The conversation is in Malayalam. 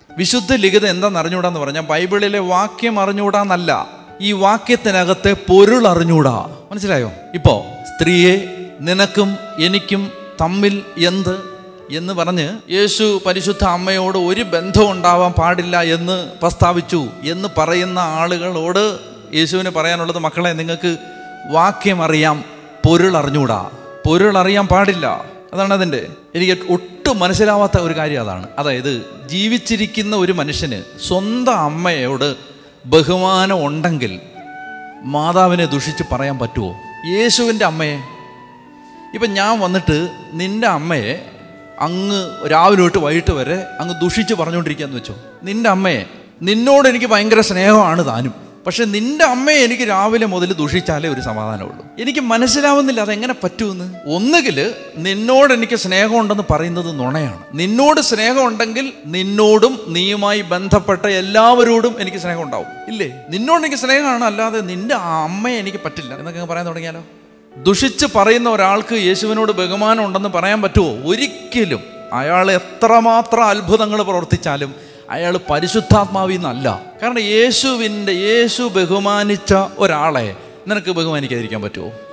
വിശുദ്ധ ലിഖിതം എന്താണെന്ന് അറിഞ്ഞൂടാന്ന് പറഞ്ഞാൽ ബൈബിളിലെ വാക്യം അറിഞ്ഞൂടാന്നല്ല ഈ വാക്യത്തിനകത്തെ പൊരുൾ അറിഞ്ഞൂടാ മനസ്സിലായോ ഇപ്പോ സ്ത്രീയെ നിനക്കും എനിക്കും തമ്മിൽ എന്ത് എന്ന് പറഞ്ഞ് യേശു പരിശുദ്ധ അമ്മയോട് ഒരു ബന്ധം ഉണ്ടാവാൻ പാടില്ല എന്ന് പ്രസ്താവിച്ചു എന്ന് പറയുന്ന ആളുകളോട് യേശുവിന് പറയാനുള്ളത് മക്കളെ നിങ്ങൾക്ക് വാക്യം അറിയാം പൊരുൾ അറിഞ്ഞൂടാ പൊരുൾ അറിയാൻ പാടില്ല അതാണ് അതിൻ്റെ എനിക്ക് ഒട്ടും മനസ്സിലാവാത്ത ഒരു കാര്യം അതാണ് അതായത് ജീവിച്ചിരിക്കുന്ന ഒരു മനുഷ്യന് സ്വന്തം അമ്മയോട് ബഹുമാനം ഉണ്ടെങ്കിൽ മാതാവിനെ ദുഷിച്ച് പറയാൻ പറ്റുമോ യേശുവിൻ്റെ അമ്മയെ ഇപ്പം ഞാൻ വന്നിട്ട് നിൻ്റെ അമ്മയെ അങ്ങ് രാവിലെ തൊട്ട് വൈകിട്ട് വരെ അങ്ങ് ദുഷിച്ച് പറഞ്ഞുകൊണ്ടിരിക്കുകയെന്ന് വെച്ചോ നിൻ്റെ അമ്മയെ നിന്നോട് എനിക്ക് ഭയങ്കര സ്നേഹമാണ് താനും പക്ഷെ നിന്റെ അമ്മയെ എനിക്ക് രാവിലെ മുതൽ ദുഷിച്ചാലേ ഒരു സമാധാനമുള്ളൂ എനിക്ക് മനസ്സിലാവുന്നില്ല അതെങ്ങനെ പറ്റുമെന്ന് ഒന്നുകിൽ നിന്നോട് എനിക്ക് സ്നേഹമുണ്ടെന്ന് പറയുന്നത് നുണയാണ് നിന്നോട് സ്നേഹമുണ്ടെങ്കിൽ നിന്നോടും നീയുമായി ബന്ധപ്പെട്ട എല്ലാവരോടും എനിക്ക് സ്നേഹം ഉണ്ടാവും ഇല്ലേ നിന്നോട് എനിക്ക് സ്നേഹമാണ് അല്ലാതെ നിന്റെ അമ്മയെ എനിക്ക് പറ്റില്ല എന്നൊക്കെ അങ്ങ് പറയാൻ തുടങ്ങിയാലോ ദുഷിച്ച് പറയുന്ന ഒരാൾക്ക് യേശുവിനോട് ബഹുമാനം ഉണ്ടെന്ന് പറയാൻ പറ്റുമോ ഒരിക്കലും അയാൾ എത്രമാത്രം അത്ഭുതങ്ങൾ പ്രവർത്തിച്ചാലും അയാൾ പരിശുദ്ധാത്മാവിൽ നിന്നല്ല കാരണം യേശുവിൻ്റെ യേശു ബഹുമാനിച്ച ഒരാളെ നിനക്ക് ബഹുമാനിക്കാതിരിക്കാൻ പറ്റുമോ